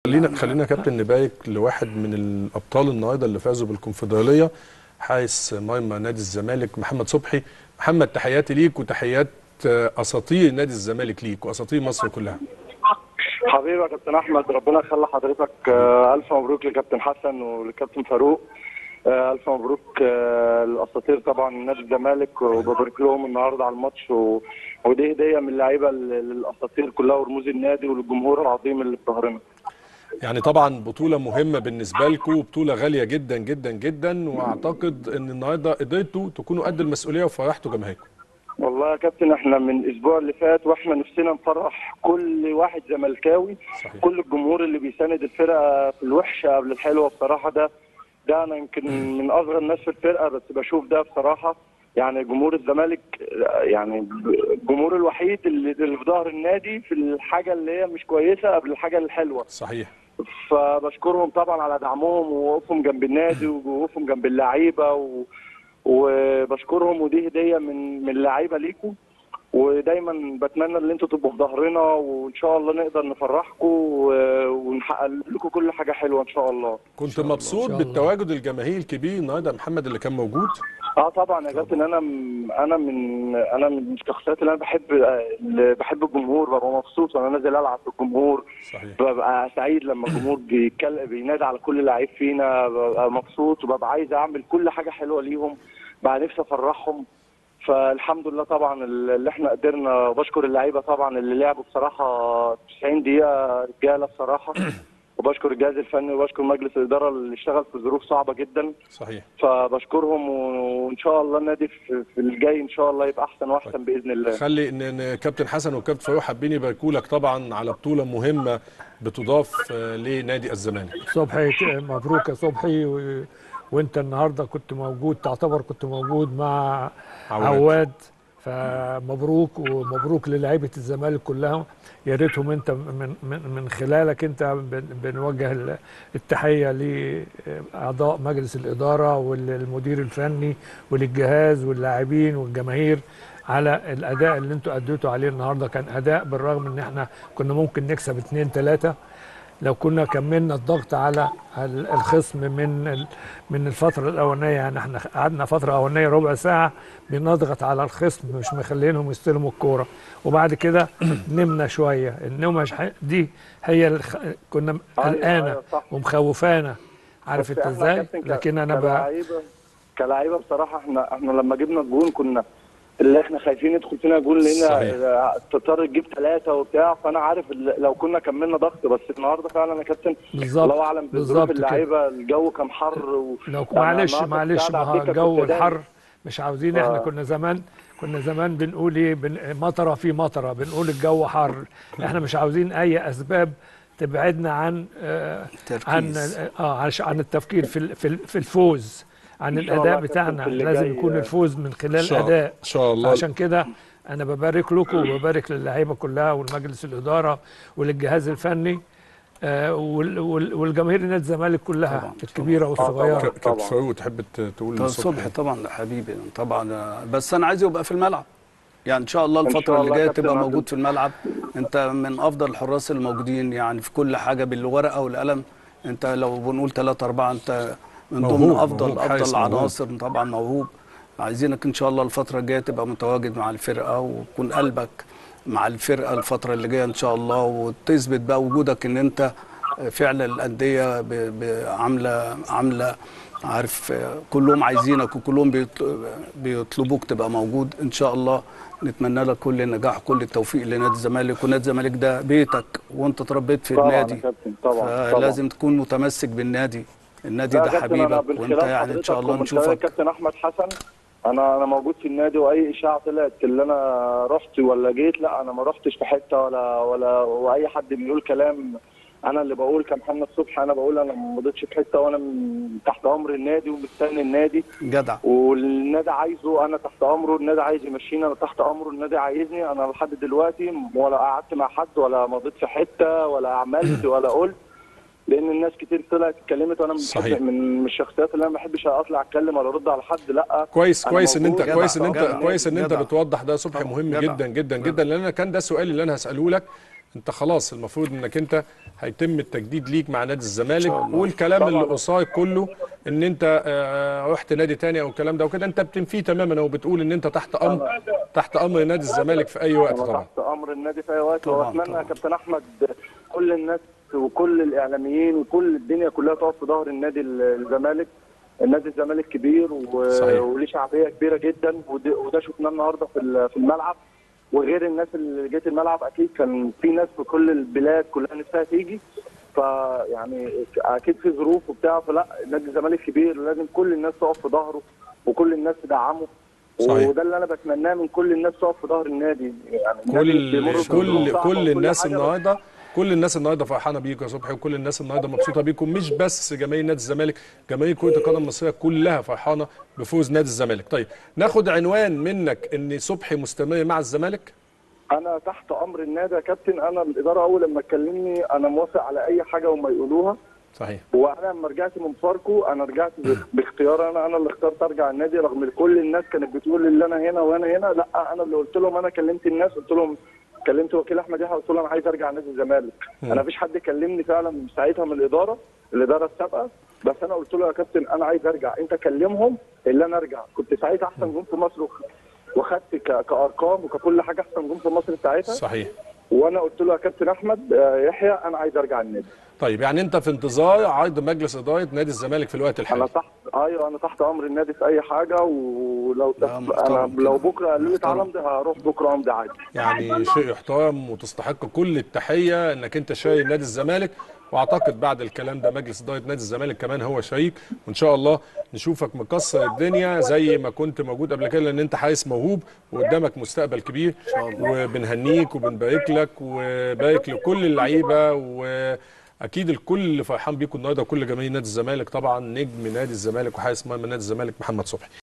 خلينا خلينا يا كابتن نبارك لواحد من الابطال النهارده اللي فازوا بالكونفدراليه حارس مرمى نادي الزمالك محمد صبحي محمد تحياتي ليك وتحيات آه، اساطير نادي الزمالك ليك واساطير مصر كلها حبيبي يا كابتن احمد ربنا يخلي حضرتك آه، الف مبروك لكابتن حسن ولكابتن فاروق آه، الف مبروك آه، للاساطير طبعا نادي الزمالك وببارك لهم النهارده على الماتش و... ودي هديه من اللعيبه لل- للاساطير كلها ورموز النادي وللجمهور العظيم اللي في ظهرنا يعني طبعا بطولة مهمة بالنسبة لكم وبطولة غالية جدا جدا جدا واعتقد ان النهارده قدرتوا تكونوا قد المسؤولية وفرحتوا جماهيركم. والله يا كابتن احنا من الاسبوع اللي فات واحنا نفسنا نفرح كل واحد زملكاوي صحيح. كل الجمهور اللي بيساند الفرقه في الوحشه قبل الحلوه بصراحه ده ده انا يمكن من اصغر الناس في الفرقه بس بشوف ده بصراحه يعني جمهور الزمالك آه، يعني الجمهور الوحيد اللي اللي في ظهر النادي في الحاجه اللي هي مش كويسه قبل الحاجه الحلوه صحيح. فبشكرهم طبعا على دعمهم ووقوفهم جنب النادي ووقوفهم جنب اللعيبه و... وبشكرهم ودي هديه من من اللعيبه ليكم ودايما بتمنى ان انتوا تبقوا في ظهرنا وان شاء الله نقدر نفرحكم و- ونحقق لكم كل حاجه حلوه ان شاء الله كنت مبسوط إن شاء الله. بالتواجد الجماهيري الكبير النهارده يا محمد اللي كان موجود اه طبعا يا كابتن انا م- انا من انا من الشخصيات اللي انا بحب اللي بحب الجمهور ببقى مبسوط وانا نازل العب في الجمهور صحيح. ببقى سعيد لما الجمهور بيتكلم بينادي على كل لعيب فينا ببقى مبسوط وببقى عايز اعمل كل حاجه حلوه ليهم بقى نفسي افرحهم فالحمد لله طبعا اللي احنا قدرنا بشكر اللعيبه طبعا اللي لعبوا بصراحه 90 دقيقه رجاله بصراحه وبشكر الجهاز الفني وبشكر مجلس الاداره اللي اشتغل في ظروف صعبه جدا صحيح. فبشكرهم و- وان شاء الله النادي في في الجاي ان شاء الله يبقى احسن واحسن باذن الله خلي ان إن كابتن حسن وكابتن فاروق حابين يباركوا لك طبعا على بطولة مهمة بتضاف آه، لنادي الزمالك. صبحي مبروك يا صبحي و... وانت النهارده كنت موجود تعتبر كنت موجود مع عواد. عواد فمبروك ومبروك للاعيبه الزمالك كلها يا ريتهم انت من من من خلالك انت بن- بنوجه ال- التحيه لاعضاء مجلس الاداره والمدير الفني وللجهاز واللاعبين والجماهير على الاداء اللي انتوا اديتوا عليه النهارده كان اداء بالرغم ان احنا كنا ممكن نكسب اتنين تلاته لو كنا كملنا الضغط على ال- الخصم من ال- من الفتره الاولانيه يعني احنا قعدنا فتره اولانيه ربع ساعه بنضغط على الخصم مش مخلينهم يستلموا الكوره وبعد كده نمنا شويه النومه ش- دي هي الخ... كنا أيوة، قلقانه أيوة، صح. ومخوفانا عارف بس انت إحنا ازاي كابتن ك- لكن انا بقى كلاعيبه كلاعيبه بصراحه احنا احنا لما جبنا الجون كنا اللي احنا خايفين يدخل فينا جون صحيح. لان تضطر تجيب ثلاثه وبتاع فانا عارف ال- لو كنا كملنا ضغط بس النهارده فعلا يا كابتن بالظبط الله اعلم بظروف بالظبط كده. اللعيبه الجو كان حر و... لو يعني معلش النهاردة معلش الساعة ما هو على الدكة الجو كنت دايما- الحر مش عاوزين احنا آه. كنا زمان كنا زمان بنقول ايه بن... مطره في مطره بنقول الجو حر احنا مش عاوزين اي اسباب تبعدنا عن آه عن تركيز. اه عش- عن التفكير في ال- في ال- في الفوز عن إن شاء الاداء الله يا كابتن بتاعنا في اللي لازم جاي، يكون آه، الفوز من خلال إن شاء- الاداء إن شاء الله. عشان كده انا ببارك لكم وببارك للعيبه كلها والمجلس الاداره وللجهاز الفني آه وال- وال- والجماهير نادي الزمالك كلها طبعاً، الكبيره والصغيره ك- كابتن فاروق تحب ت- تقول طب لصبحي؟ صبحي طبعا ده حبيبي طبعا آه، بس انا عايزه يبقى في الملعب يعني ان شاء الله إن الفتره شاء اللي الله جايه كابتن تبقى عادل. موجود في الملعب انت من افضل الحراس الموجودين يعني في كل حاجه بالورقه والقلم انت لو بنقول ثلاثة أربعة انت من ضمن موهوب، افضل موهوب، حارس افضل موهوب. عناصر طبعا موهوب عايزينك ان شاء الله الفتره الجايه تبقى متواجد مع الفرقه ويكون قلبك مع الفرقه الفتره اللي جايه ان شاء الله وتثبت بقى وجودك ان انت فعلا الانديه ب- ب- عامله عامله عارف كلهم عايزينك وكلهم بيطل- بيطلبوك تبقى موجود ان شاء الله نتمنى لك كل النجاح وكل التوفيق لنادي الزمالك ونادي الزمالك ده بيتك وانت اتربيت في طبعا يا النادي كابتن طبعا فلازم تكون متمسك بالنادي النادي لا ده يا كابتن، أنا حبيبك من وانت خلال يعني ان شاء حضرتك الله ومن خلال نشوفك الكابتن احمد حسن انا انا موجود في النادي واي اشاعه طلعت اللي انا رحت ولا جيت لا انا ما رحتش في حته ولا ولا واي حد بيقول كلام انا اللي بقول كمحمد صبحي انا بقول انا ما مضيتش في حته وانا من تحت امر النادي ومستني النادي جدع والنادي عايزه انا تحت امره النادي عايز يمشيني انا تحت امره النادي عايزني انا لحد دلوقتي ولا قعدت مع حد ولا مضيت في حته ولا عملت ولا قلت لان الناس كتير طلعت اتكلمت وانا صحيح. بحب من من الشخصيات اللي انا ما بحبش اطلع اتكلم ولا ارد على حد لا كويس أنا كويس ان انت موجود. كويس ان انت جدع، كويس ان انت جدع. بتوضح ده يا صبحي طبعا، مهم جدع. جدا جدا جدا لان انا كان ده سؤالي اللي انا هساله لك انت خلاص المفروض انك انت هيتم التجديد ليك مع نادي الزمالك شاء الله. والكلام اللي قصاد كله ان انت آه، رحت نادي تاني او الكلام ده وكده انت بتنفيه تماما وبتقول ان انت تحت امر تحت امر نادي الزمالك في اي وقت انا طبعا تحت امر النادي في اي وقت طبعاً، واتمنى طبعاً. يا كابتن احمد كل الناس وكل الاعلاميين وكل الدنيا كلها تقف في ظهر النادي ال- الزمالك النادي الزمالك كبير و... صحيح. وليه شعبيه كبيره جدا وده, وده شفناه النهارده في ال- في الملعب وغير الناس اللي جت الملعب اكيد كان في ناس في كل البلاد كلها نفسها تيجي فيعني اكيد في ظروف وبتاع فلا نادي الزمالك كبير لازم كل الناس تقف في ظهره وكل الناس تدعمه صحيح. وده اللي انا بتمناه من كل الناس تقف في ظهر النادي يعني النادي كل بيمر بظروف كل صعبة كل وكل الناس حاجة، بس النهارده كل الناس النهارده فرحانه بيكم يا صبحي وكل الناس النهارده مبسوطه بيكم مش بس جماهير نادي الزمالك جماهير كره القدم المصريه كلها فرحانه بفوز نادي الزمالك طيب ناخد عنوان منك ان صبحي مستمر مع الزمالك انا تحت امر النادي يا كابتن انا الاداره اول لما تكلمني انا موافق على اي حاجه هم يقولوها صحيح وانا لما رجعت من فاركو انا رجعت ب- باختيار انا انا اللي اخترت ارجع النادي رغم ان كل الناس كانت بتقول اللي انا هنا وانا هنا لا انا اللي قلت لهم انا كلمت الناس قلت لهم كلمت وكيل احمد يحيى قلت له انا عايز ارجع نادي الزمالك انا مفيش حد كلمني فعلا من ساعتها من الاداره الاداره السابقه بس انا قلت له يا كابتن انا عايز ارجع انت كلمهم اللي انا ارجع كنت ساعتها احسن جون في مصر وخ- وخدت ك- كارقام وككل حاجه احسن جون في مصر ساعتها صحيح وانا قلت له يا كابتن احمد آه، يحيى انا عايز ارجع النادي طيب يعني انت في انتظار عرض مجلس اداره نادي الزمالك في الوقت انا الحالي تحت ايوه انا تحت امر النادي في اي حاجه ولو لا، انا محترم لو كده. بكره قالوا لي محترم. تعالى امضي هروح بكره امضي عادي يعني شيء يحترم وتستحق كل التحيه انك انت شايل نادي الزمالك واعتقد بعد الكلام ده مجلس اداره نادي الزمالك كمان هو شريك وان شاء الله نشوفك مكسر الدنيا زي ما كنت موجود قبل كده لان انت حارس موهوب وقدامك مستقبل كبير شاء الله. وبنهنيك وبنبارك لك وبارك لكل اللعيبه واكيد الكل اللي فرحان بيكم النهارده وكل جماهير نادي الزمالك طبعا نجم نادي الزمالك وحارس مرمى نادي الزمالك محمد صبحي